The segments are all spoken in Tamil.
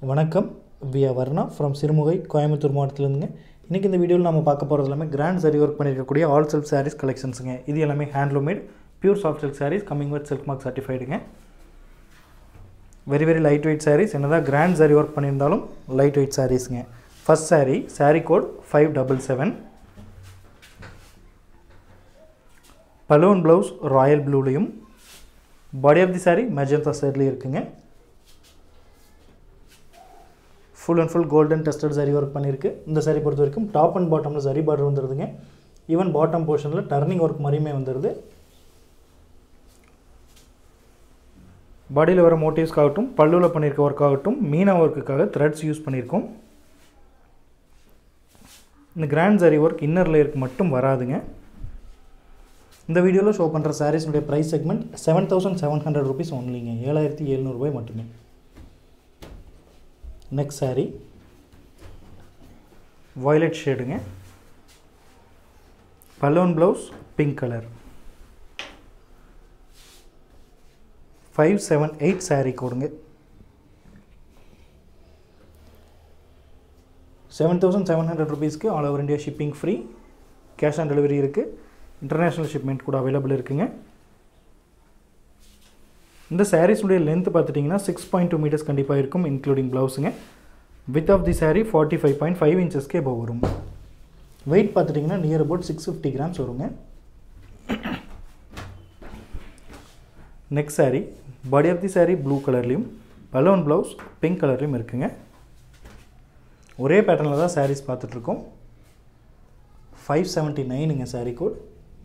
வணக்கம் வியா வர்ணா ஃப்ரம் சிறுமுகை கோயம்புத்தூர் மாவட்டத்திலேருந்துங்க இன்றைக்கி இந்த வீடியோவில் நம்ம பார்க்க போகிறது எல்லாமே கிராண்ட் சரி ஒர்க் பண்ணியிருக்கக்கூடிய ஆல் சில்க் சாரீஸ் கலெக்ஷன்ஸுங்க இது எல்லாமே handloomed pure soft silk sarees coming with silk mark சர்டிஃபைடுங்க very very light weight sarees என்னதான் கிராண்ட் சாரி ஒர்க் பண்ணியிருந்தாலும் லைட் வெயிட் சாரீஸுங்க first saree saree code five double seven பலூன் ப்ளவுஸ் ராயல் ப்ளூலையும் body of the saree magenta சைட்லேயும் இருக்குங்க full and full golden tested zari work பண்ணியிருக்கு இந்த சாரி பொறுத்த வரைக்கும் டாப் அண்ட் பாட்டமில் சரி பார்டர் வந்துடுதுங்க ஈவன் பாட்டம் போர்ஷனில் டர்னிங் ஒர்க் மாதிரியுமே வந்துடுது பாடியில் வர மோட்டிவ்ஸ்க்காகட்டும் பல்லுவில் பண்ணியிருக்க ஒர்க் ஆகட்டும் மீனா ஒர்க்குக்காக த்ரெட்ஸ் யூஸ் பண்ணியிருக்கோம் இந்த கிராண்ட் சரி ஒர்க் இன்னர் லேயருக்கு மட்டும் வராதுங்க இந்த வீடியோவில் ஷோ பண்ணுற சாரீஸுடைய price segment seven thousand seven hundred rupees ஒன்லிங்க ஏழாயிரத்தி எழுநூறுபாய் மட்டுமே நெக்ஸ்ட் சாரீ வயலட் ஷேடுங்க பலூன் blouse pink colour five seven eight saree கொடுங்க செவன் தௌசண்ட் செவன் ஹண்ட்ரட் ருபீஸ்க்கு all over India shipping free cash on delivery இருக்குது இன்டர்நேஷ்னல் ஷிப்மெண்ட் கூட அவைலபிள் இருக்குங்க இந்த சாரீஸுடைய லென்த் பார்த்துட்டிங்கன்னா சிக்ஸ் பாயிண்ட் டூ மீட்டர்ஸ் கண்டிப்பாக இருக்கும் இன்க்ளூடிங் ப்ளவுஸுங்க width of the saree forty five point five இன்ச்சஸ்க்கே இப்போ வரும் வெயிட் பார்த்துட்டிங்கன்னா near about six fifty grams வருங்க next saree body of the saree blue கலர்லேயும் பலூன் ப்ளவுஸ் பிங்க் கலர்லேயும் இருக்குங்க ஒரே பேட்டர்னில் தான் சாரீஸ் பார்த்துட்ருக்கோம் ஃபைவ் செவன்ட்டி நைனுங்க சாரீ கோட்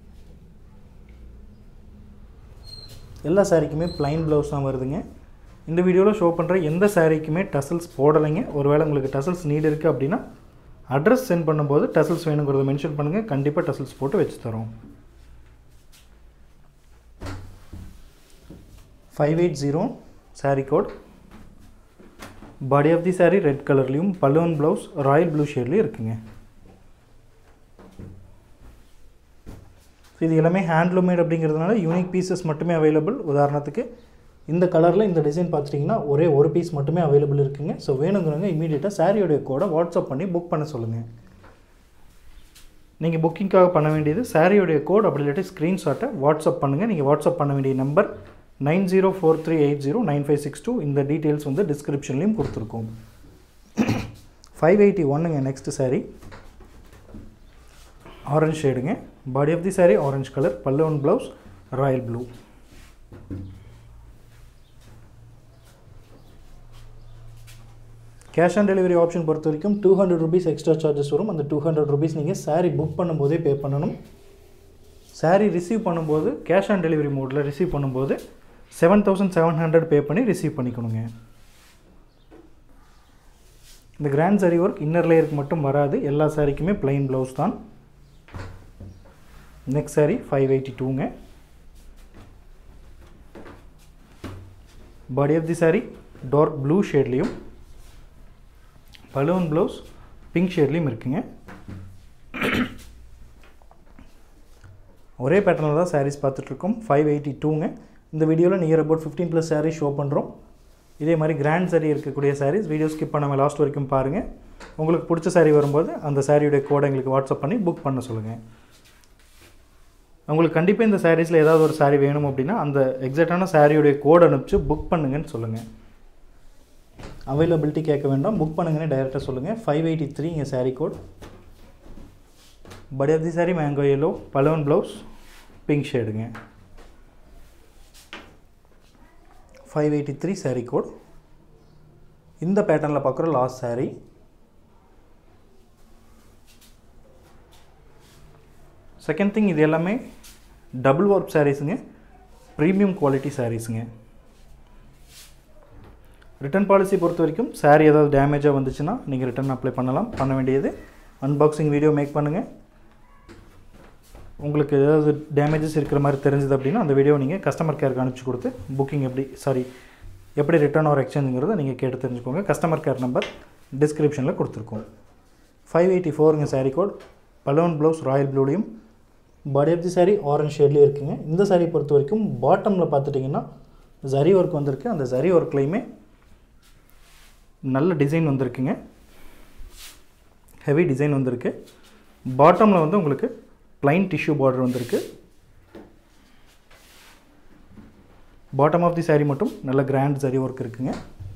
எல்லா சாரீக்குமே ப்ளைன் ப்ளவுஸ் தான் வருதுங்க இந்த வீடியோவில் ஷோ பண்ணுற எந்த சாரீக்குமே டசல்ஸ் போடலைங்க ஒருவேளை உங்களுக்கு டசல்ஸ் நீட் இருக்குது அப்படின்னா அட்ரஸ் சென்ட் பண்ணும்போது டசல்ஸ் வேணுங்கிறத மென்ஷன் பண்ணுங்கள் கண்டிப்பாக டசல்ஸ் போட்டு வச்சு தரோம் five eight zero saree code body of the saree red கலர்லேயும் பலூன் ப்ளவுஸ் ராயல் ப்ளூ ஷேட்லேயும் இருக்குங்க ஸோ இது எல்லாமே ஹேண்ட்லூமேட் அப்படிங்கிறதுனால யூனிக் பீசஸ் மட்டுமே அவைலபிள் உதாரணத்துக்கு இந்த கலரில் இந்த டிசைன் பார்த்துட்டிங்கன்னா ஒரே ஒரு பீஸ் மட்டுமே அவைலபிள் இருக்குங்க ஸோ வேணுங்கிறவங்க இமீடியட்டாக சாரியோடைய கோடை வாட்ஸ்அப் பண்ணி புக் பண்ண சொல்லுங்கள் நீங்கள் புக்கிங்காக பண்ண வேண்டியது சாரியோடைய கோட் அப்படி இல்லாட்டி ஸ்க்ரீன்ஷாட்டை வாட்ஸ்அப் பண்ணுங்கள் நீங்கள் வாட்ஸ்அப் பண்ண வேண்டிய number nine zero four three eight zero nine five six two இந்த டீட்டெயில்ஸ் வந்து டிஸ்கிரிப்ஷன்லேயும் கொடுத்துருக்கோம் ஃபைவ் எயிட்டி ஒன்னுங்க நெக்ஸ்ட் சாரீ ஆரஞ்ச் ஷேடுங்க body of the saree orange colour பல்லவன் blouse royal blue cash on delivery option பொறுத்த வரைக்கும் two hundred rupees extra charges வரும் அந்த டூ ஹண்ட்ரட் ருபீஸ் நீங்கள் சாரீ புக் பண்ணும்போதே பே பண்ணணும் சாரீ ரிசீவ் பண்ணும்போது கேஷ் ஆன் டெலிவரி மோடில் ரிசீவ் பண்ணும்போது seven thousand seven hundred pay பண்ணி ரிசீவ் பண்ணிக்கணுங்க இந்த கிராண்ட் சாரீ ஒர்க் இன்னர் லேயருக்கு மட்டும் வராது எல்லா சாரிக்குமே ப்ளைன் ப்ளவுஸ் தான் நெக்ஸ்ட் சாரீ ஃபைவ் எயிட்டி டூங்க body of the saree dark blue ஷேட்லேயும் பலூன் ப்ளவுஸ் பிங்க் ஷேட்லேயும் இருக்குங்க ஒரே பேட்டர்னில் தான் சாரீஸ் பார்த்துட்ருக்கோம் ஃபைவ் எயிட்டி டூங்க இந்த வீடியோவில் near about fifteen plus saree show பண்ணுறோம் இதே மாதிரி கிராண்ட் சாரீ இருக்கக்கூடிய சாரீஸ் வீடியோ ஸ்கிப் பண்ணாமல் லாஸ்ட் வரைக்கும் பாருங்கள் உங்களுக்கு பிடிச்ச சாரீ வரும்போது அந்த சாரியுடைய கோடை எங்களுக்கு வாட்ஸ்அப் பண்ணி புக் பண்ண சொல்லுங்கள் உங்களுக்கு கண்டிப்பாக இந்த சாரீஸில் ஏதாவது ஒரு சாரீ வேணும் அப்படின்னா அந்த எக்ஸாக்டான சாரியுடைய கோட் அனுப்பிச்சு புக் பண்ணுங்கன்னு சொல்லுங்கள் அவைலபிலிட்டி கேட்க வேண்டாம் புக் பண்ணுங்கன்னு டைரெக்டாக சொல்லுங்கள் ஃபைவ் எயிட்டி த்ரீ இங்கே saree code body of the saree mango yellow பலவன் ப்ளவுஸ் பிங்க் ஷேடுங்க five eighty three saree code இந்த பேட்டர்னில் பார்க்குற லாஸ்ட் சாரீ செகண்ட் திங் இது எல்லாமே டபுள் ஒர்க் சாரீஸுங்க ப்ரீமியம் குவாலிட்டி சாரீஸுங்க ரிட்டன் பாலிசி பொறுத்த வரைக்கும் சாரீ ஏதாவது டேமேஜாக வந்துச்சுன்னா நீங்கள் ரிட்டன் அப்ளை பண்ணலாம் பண்ண வேண்டியது அன்பாக்சிங் வீடியோ மேக் பண்ணுங்கள் உங்களுக்கு ஏதாவது டேமேஜஸ் இருக்கிற மாதிரி தெரிஞ்சது அப்படின்னா அந்த வீடியோ நீங்கள் கஸ்டமர் கேருக்கு அனுப்பிச்சி கொடுத்து புக்கிங் எப்படி சாரி எப்படி ரிட்டர்ன் ஆர் எக்ஸ்சேஞ்சுங்கிறத நீங்கள் கேட்டு தெரிஞ்சுக்கோங்க கஸ்டமர் கேர் நம்பர் டிஸ்கிரிப்ஷனில் கொடுத்துருக்கோம் ஃபைவ் எயிட்டி ஃபோருங்க சாரீ கோட் பலூன் ப்ளவுஸ் ராயல் ப்ளூலையும் body of the saree orange ஷேட்லேயும் இருக்குங்க இந்த சாரீ பொறுத்த வரைக்கும் பாட்டமில் பார்த்துட்டிங்கன்னா ஜரி ஒர்க் வந்திருக்கு அந்த ஜரி ஒர்க்லேயுமே நல்ல டிசைன் வந்திருக்குங்க ஹெவி டிசைன் வந்திருக்கு பாட்டமில் வந்து உங்களுக்கு plain டிஷ்யூ பார்டர் வந்திருக்கு பாட்டம் ஆஃப் தி saree மட்டும் நல்ல கிராண்ட் saree ஒர்க் இருக்குங்க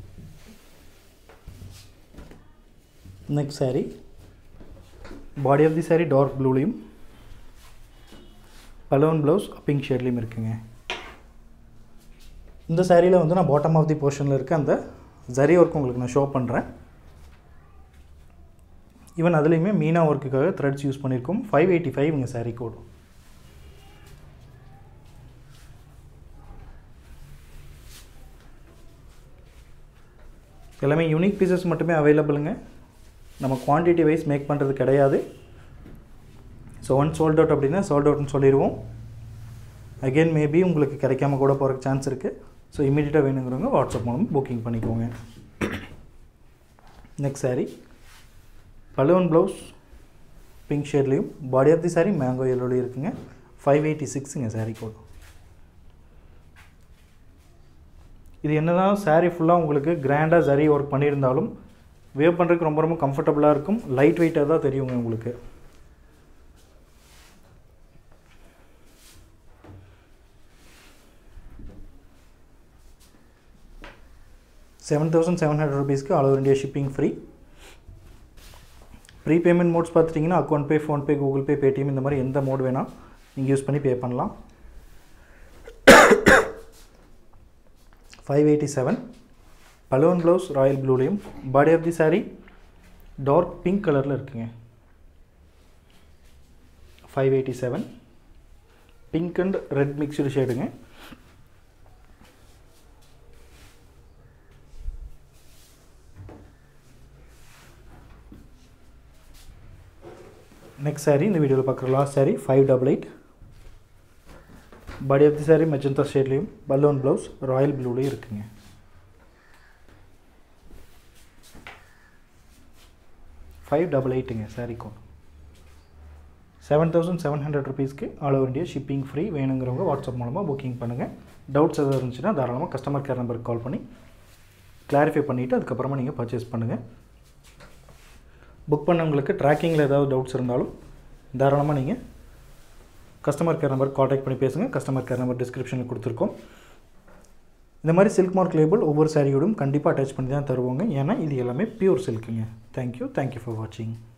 next saree body of the saree dark ப்ளூலையும் பலவன் ப்ளவுஸ் பிங்க் ஷேட்லேயும் இருக்குங்க இந்த சாரியில் வந்து நான் பாட்டம் ஆஃப் தி போர்ஷனில் இருக்க அந்த ஜரி ஒர்க் உங்களுக்கு நான் ஷோ பண்ணுறேன் ஈவன் அதுலேயுமே மீனா ஒர்க்குக்காக த்ரெட்ஸ் யூஸ் பண்ணியிருக்கோம் ஃபைவ் எயிட்டி ஃபைவ் இங்கே saree கோடு எல்லாமே யூனிக் பீசஸ் மட்டுமே அவைலபிளுங்க நம்ம குவான்டிட்டி வைஸ் மேக் பண்ணுறது கிடையாது ஸோ ஒன் சோல்ட் அவுட் அப்படின்னா சோல்ட் அவுட்னு சொல்லிடுவோம் அகெயின் மேபி உங்களுக்கு கிடைக்காம கூட போகிறக்கு சான்ஸ் இருக்குது ஸோ இமீடியட்டாக வேணுங்கிறவங்க வாட்ஸ்அப் மூலம் புக்கிங் பண்ணிக்கோங்க நெக்ஸ்ட் saree பலூன் ப்ளவுஸ் பிங்க் ஷேட்லேயும் body of the saree mango எல்லோலையும் இருக்குங்க ஃபைவ் எயிட்டி சிக்ஸுங்க saree கோட் இது என்னதான் saree ஃபுல்லாக உங்களுக்கு கிராண்டாக சரி ஒர்க் பண்ணியிருந்தாலும் வேவ் பண்ணுறதுக்கு ரொம்ப ரொம்ப கம்ஃபர்டபுளாக இருக்கும் லைட் வெயிட்டாக தான் தெரியுங்க உங்களுக்கு செவன் தௌசண்ட் செவன் ஹண்ட்ரட் ருபீஸ்க்கு all over India shipping free prepayment modes பார்த்துட்டிங்கன்னா account pay PhonePe Google Pay Paytm இந்த மாதிரி எந்த மோட் வேணால் நீங்கள் யூஸ் பண்ணி பே பண்ணலாம் ஃபைவ் எயிட்டி செவன் பலோன் ப்ளவுஸ் ராயல் ப்ளூலேயும் body of the saree dark pink கலரில் இருக்குங்க five eighty seven pink and red mixed ஷேடுங்க நெக்ஸ்ட் saree இந்த வீடியோவில் பார்க்குற last saree five double eight body of the saree magenta ஷேட்லேயும் பலூன் ப்ளவுஸ் ராயல் ப்ளூலேயும் இருக்குங்க ஃபைவ் டபுள் எயிட்டுங்க saree code seven thousand seven hundred ருபீஸ்க்கு all over India shipping free வேணுங்கிறவங்க வாட்ஸ்அப் மூலமாக புக்கிங் பண்ணுங்கள் டவுட்ஸ் எதாவது இருந்துச்சுன்னா தாராளமாக கஸ்டமர் கேர் நம்பருக்கு கால் பண்ணி கிளாரிஃபை பண்ணிவிட்டு அதுக்கப்புறமா நீங்கள் பர்ச்சேஸ் பண்ணுங்கள் புக் பண்ணவங்களுக்கு ட்ராக்கிங்கில் ஏதாவது டவுட்ஸ் இருந்தாலும் தாராளமாக நீங்கள் கஸ்டமர் கேர் நம்பர் காண்டாக்ட் பண்ணி பேசுங்க கஸ்டமர் கேர் நம்பர் டிஸ்கிரிப்ஷனில் கொடுத்துருக்கோம் இந்த மாதிரி சில்க் மார்க் லேபிள் ஒவ்வொரு சாரியோடும் கண்டிப்பாக அட்டாச் பண்ணி தான் தருவோங்க ஏன்னா இது எல்லாமே பியூர் சில்க்குங்க தேங்க்யூ தேங்க்யூ ஃபார் வாட்சிங்